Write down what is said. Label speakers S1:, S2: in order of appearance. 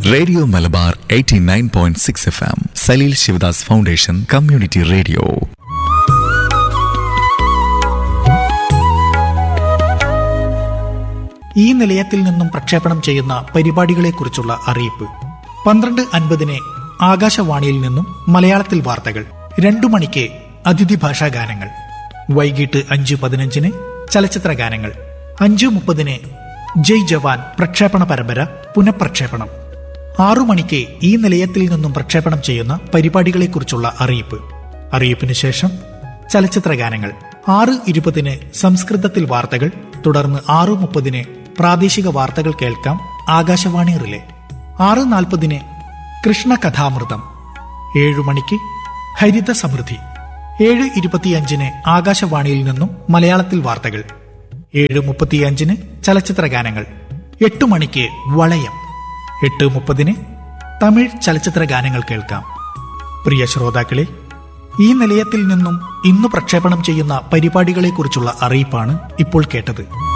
S1: radio Malabar 89.6 F M Saleel Sivadas foundation community radio
S2: ഈ നിലയത്തിൽ നിന്നും പ്രക്ഷേപണം ചെയ്യുന്ന പരിപാടികളെക്കുറിച്ചുള്ള അറിയിപ്പ് പന്ത്രണ്ട് അൻപതിന് ആകാശവാണിയിൽ നിന്നും മലയാളത്തിൽ വാർത്തകൾ രണ്ടു മണിക്ക് അതിഥി ഭാഷാ ഗാനങ്ങൾ വൈകിട്ട് അഞ്ച് പതിനഞ്ചിന് ചലച്ചിത്ര ഗാനങ്ങൾ അഞ്ചു മുപ്പതിന് ജയ് ജവാൻ പ്രക്ഷേപണ പരമ്പര പുനഃപ്രക്ഷേപണം ആറു മണിക്ക് ഈ നിലയത്തിൽ നിന്നും പ്രക്ഷേപണം ചെയ്യുന്ന പരിപാടികളെക്കുറിച്ചുള്ള അറിയിപ്പ് അറിയിപ്പിന് ശേഷം ചലച്ചിത്ര ഗാനങ്ങൾ ആറ് ഇരുപതിന് സംസ്കൃതത്തിൽ വാർത്തകൾ തുടർന്ന് ആറു മുപ്പതിന് പ്രാദേശിക വാർത്തകൾ കേൾക്കാം ആകാശവാണി റിലേ ആറ് നാൽപ്പതിന് കൃഷ്ണ കഥാമൃതം ഏഴു മണിക്ക് ഹരിത സമൃദ്ധി ഏഴ് ഇരുപത്തിയഞ്ചിന് ആകാശവാണിയിൽ നിന്നും മലയാളത്തിൽ വാർത്തകൾ ഏഴ് മുപ്പത്തിയഞ്ചിന് ചലച്ചിത്ര ഗാനങ്ങൾ എട്ട് മണിക്ക് വളയം എട്ട് മുപ്പതിന് തമിഴ് ചലച്ചിത്ര ഗാനങ്ങൾ കേൾക്കാം പ്രിയ ശ്രോതാക്കളെ ഈ നിലയത്തിൽ നിന്നും ഇന്ന് പ്രക്ഷേപണം ചെയ്യുന്ന പരിപാടികളെക്കുറിച്ചുള്ള അറിയിപ്പാണ് ഇപ്പോൾ കേട്ടത്